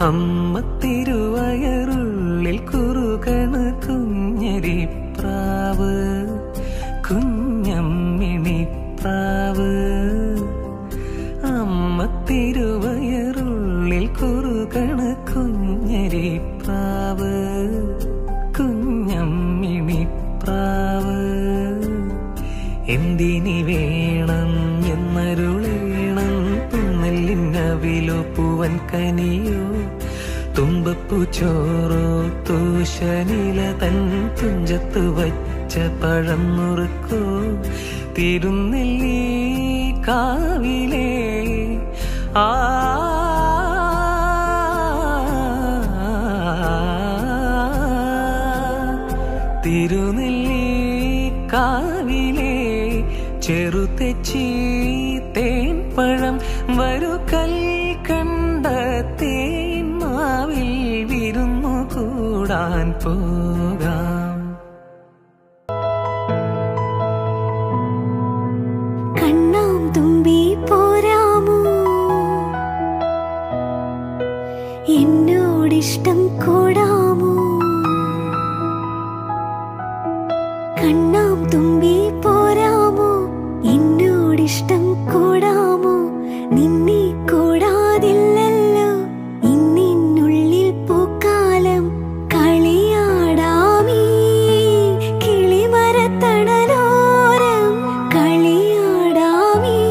അമ്മ തിരുവയറുള്ളിൽ കുറുകണ് കുഞ്ഞരിപ്രാവ് കുഞ്ഞമ്മിണിപ്രാവ് അമ്മ തിരുവയറുള്ളിൽ കുറുകണ് കുഞ്ഞരിപ്രാവ് കുഞ്ഞമ്മിണിപ്രാവ് എന്തിനി വേണം എന്നരുളേണം പുന്നല്ലിന്നവിലോ പൂവൻ കനിയോ തുമ്പപ്പൂ ചോറോ തൂശനില തൻ തുഞ്ചത്ത് വച്ച പഴം നുറുക്കോ തിരുനെല്ലി കാവിലേ ആ തിരുനെല്ലി കാവിലെ ചെറുതെച്ചി തേൻ പഴം വരു കൽ കണ്ട തേൻ മാവിൽ വിരുന്നു കൂടാൻ പോകാം കണ്ണാം തുമ്പി പോരാമോ എന്നോടിഷ്ടം കൂടാമോ കണ്ണാം തുമ്പി പോരാമോ എന്നോടിഷ്ടം കൂടാമോ നിന്നെ കൂടാതില്ലല്ലോ ഇന്നിനുള്ളിൽ പൂക്കാലം കളിയാടാമീ കിളിമരത്തണലോരം കളിയാടാമീ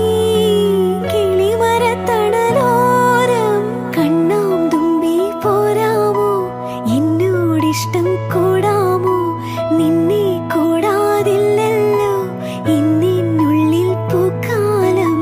കിളിമരത്തണലോരം കണ്ണാം തുമ്പി പോരാമോ എന്നോടിഷ്ടം കൂടാമോ നിന്നെ കൂടാതില്ലല്ലോ ഇന്നിനുള്ളിൽ പൂക്കാലം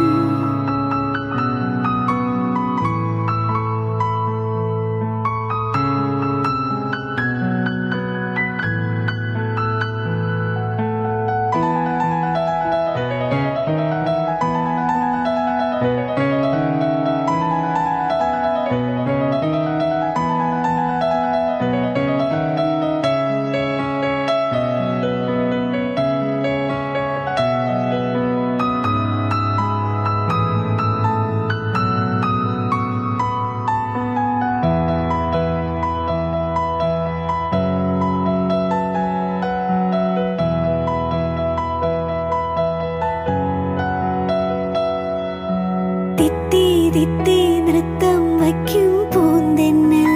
തിത്തി തിത്തി നൃത്തം വയ്ക്കും പൂന്തെന്നൽ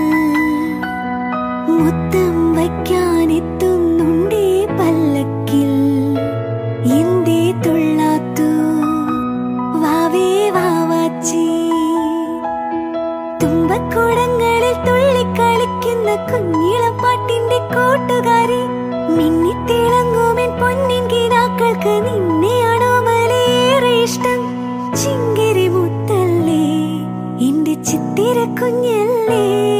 മുത്തം വയ്ക്കാൻ എത്തുന്നുണ്ടേ പല്ലക്കിൽ എന്തേ തുള്ളാത്തു വാവേ വാവാച്ചി തുമ്പക്കുടങ്ങളിൽ തുള്ളിക്കളിക്കുന്ന കുഞ്ഞിളം പാട്ടിന്റെ കൂട്ടുകാരി മിന്നിത്തിളങ്ങുമെൻ പൊന്നിൻ കിനാക്കൾക്ക് നിന്നെയാണോ മലേറെ ഇഷ്ടം ചിങ്കിരി മുത്തല്ലേ എന്റെ ചിത്തിര കുഞ്ഞല്ലേ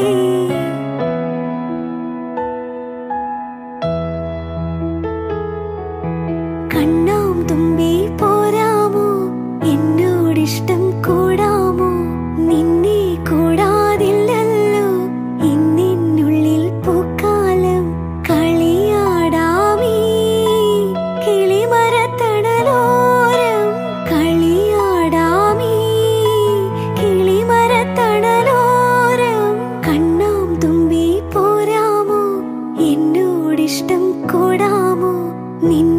കണ്ണാം തുമ്പി പോരാമോ എന്നോടിഷ്ടം കൂടാമോ നിന്നെ കൂടാതില്ലല്ലോ ഇന്നിനുള്ളിൽ പൂക്കാലം കളിയാടാമീ കിളിമരത്തണലോരം കളിയാടാമീ കിളിമരത്തണലോരം കണ്ണാം തുമ്പി പോരാമോ എന്നോടിഷ്ടം കൂടാമോ നിന്നെ